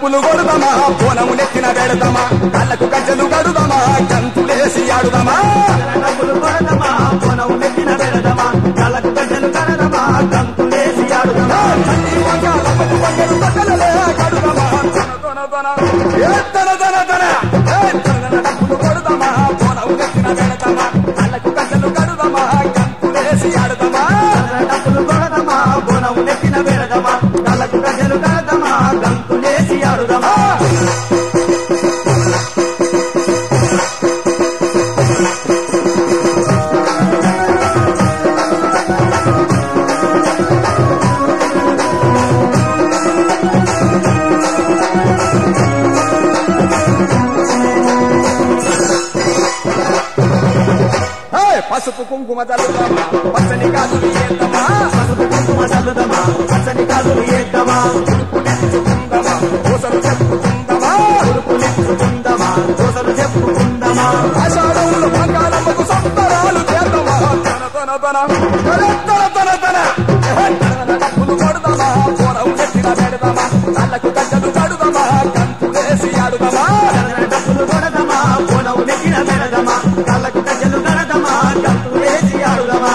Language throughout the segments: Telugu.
డప్పులు కొడుదమా పోనము నెత్తిన పెడదమా కళ్ళకు గజ్జలు కడుదమా గంతులేసి ఆడుదమా డబ్బులు కొడదమా పొనం నెత్తిన పెడదమా కళ్ళకు గడ్డలు కడదమా గంతులేసి ఆడుదమా తల్లి వంకాలమ్మకు వంగలు తగ్గలలే కడుదమా తన తన తన ఏ తన తన తన ఏ తన తన డప్పులు కొడుదమా పోనము నెత్తిన పెడదమా కళ్ళకు గజ్జలు కడుదమా గంతులేసి ఆడుదమా డబ్బులు కొడదమా పొనం నెత్తిన పెడదమా కళ్ళకు గడ్డలు కడదమా గంతులేసి ఆడుదమా ఏ పసుపు కుంకుమ చల్లుదమా పచ్చని కాదులు ఏద్దమా పసుపు కుంకుమ చల్లుదమా పచ్చని కాదులు ఏద్దమా కుందమా పూసలు చెప్పుకుందమా ఉరుపు నెచ్చుకుందమా దోసలు చెప్పుకుందమా ఆషాఢములు బంగాళమ్మకు సంబరాలు చేద్దామా తన తన తన తన తన తన తన ఏ తన డప్పులు కొడదామా పోరవు నెత్తిన పెడదామా కళ్ళకు గడ్డలు కడుదామా కంతులేసి ఆడుదామా డబ్బులు కొడదమా పొలం నెత్తిన పెడదమా కళ్ళకు గడ్డలు కడదమా గంతులేసి ఆడుదమా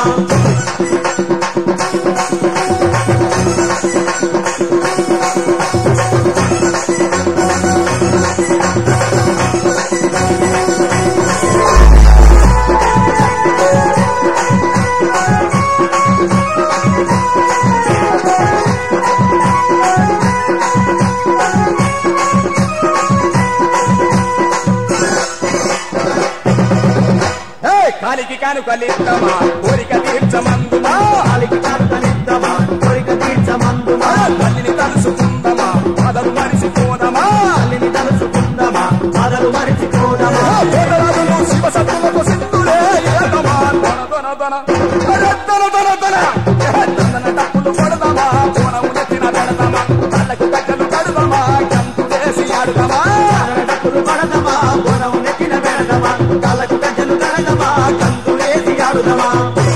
ఏ కాలికి కానుకలిద్దామా కోరిక తీర్చమందుమా కాలికి కానుకలిద్దామా కోరిక తీర్చమందుమా ఆ తల్లిని తలుసుకుందమా మదలు మరిసిపోదమా తల్లిని తలుసుకుందమా బాధలు మరిచిపోదమా పోతరాజులు శివ సత్తులకు సింధులే ఏదమా తన తన తన అరే తన తన తన ఏ తన డప్పులు కొడదామా పోనము నెత్తిన పెడదామా కళ్ళకు గడ్డలు కడుదామా గంతులేసి ఆడుదామా డబ్బులు కొడదమా పొలం నెత్తిన పెడదమా కళ్ళకు గడ్డలు కడదమా గంతులేసి ఆడుదమా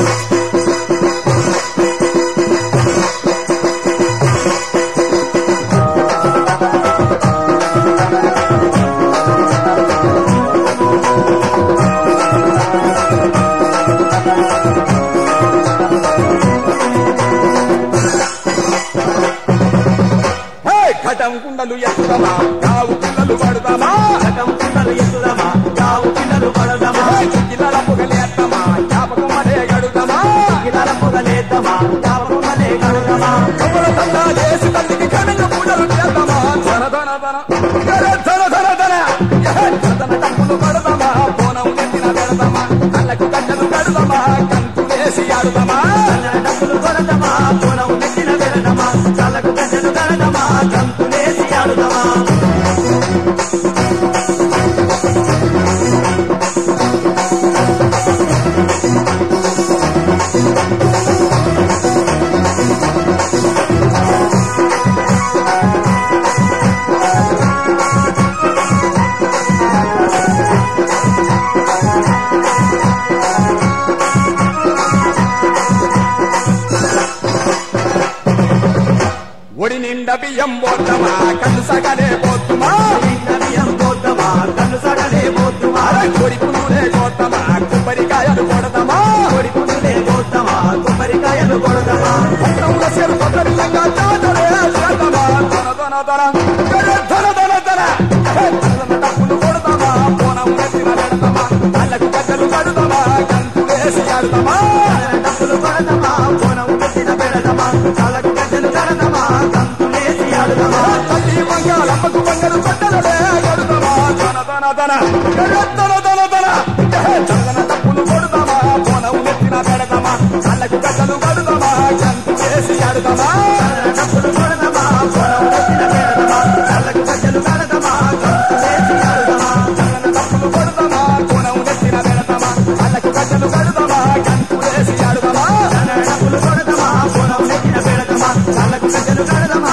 హే ఘటం కుండలు ఎత్తుదమా కావు పిల్లలు పడుదామా సగం పిల్లలు ఎత్తుదమా యావు పిల్లలు పడదమా కిల్లల పొగలేద్దమా జ్ఞాపకం అదే గడుదమా గిలాల పొగలేద్దామా యాపకుమలే కడుదమా కబుర తందా చేసి తల్లికి ఘనంగా పూజలు చేద్దామా ధన ధన ధన అరే ధన ధన ధన ఏ ధన డబ్బులు పడదామా పోనం నెత్తిన పెడదామా కళ్ళకు గడ్డలు కడుదామా కంతులేసి ఆడుదామా డబ్బులు కొడదమా పొలం నెత్తిన పెడదమా కళ్ళకు గడ్డలు కడదమా గంతులేసి ఆడుదమా ఒడి నిండా బియ్యం పోద్దమా కళ్ళు సగనే పోతుమా బియ్యం పోద్దమా కన్ను సడలే పోద్దుమా అరే కొడి పులులే కోద్దమా కొబ్బరికాయలు కొడదామా కొడి పుండులే పోద్దమా కొబ్బరికాయలు కొడదమా పట్టణంలో చేరు కొబ్బరిల్లంగా చాటలే చేద్దామా ధన ధన ధన అరే ధన ధన ధన ఏ ధన డబ్బులు కొడదామా పోనం నెత్తిన పెడదామా కళ్ళకు గడ్డలు కడుదామా గంతులేసి ఆడుదామా డబ్బులు కొడదమా పొలం నెత్తిన పెడదమా కళ్ళకు గడ్డలు కడదమా గంతులేసి ఆడుదమా తల్లి బంగాళమ్మకు బంగారు బట్టలలే కడుదామా ధన ధన ధన అరే ధన ధన ధన ఏ ధన డబ్బులు కొడదామా పోనం నెత్తిన పెడదామా కళ్ళకు గడ్డలు కడుదామా గంతులేసి ఆడుదామా డబ్బులు కొడదమా పొలం నెత్తిన పెడదమా కళ్ళకు గడ్డలు కడదమా గంతులేసి ఆడుదమా డబ్బులు కొడదామా కోణం నెత్తిన పెడదామా కళ్ళకు గడ్డలు కడుదామా గంతులేసి ఆడుదామా డబ్బులు కొడదమా పొలం నెత్తిన పెడదమా కళ్ళకు గడ్డలు కడదమా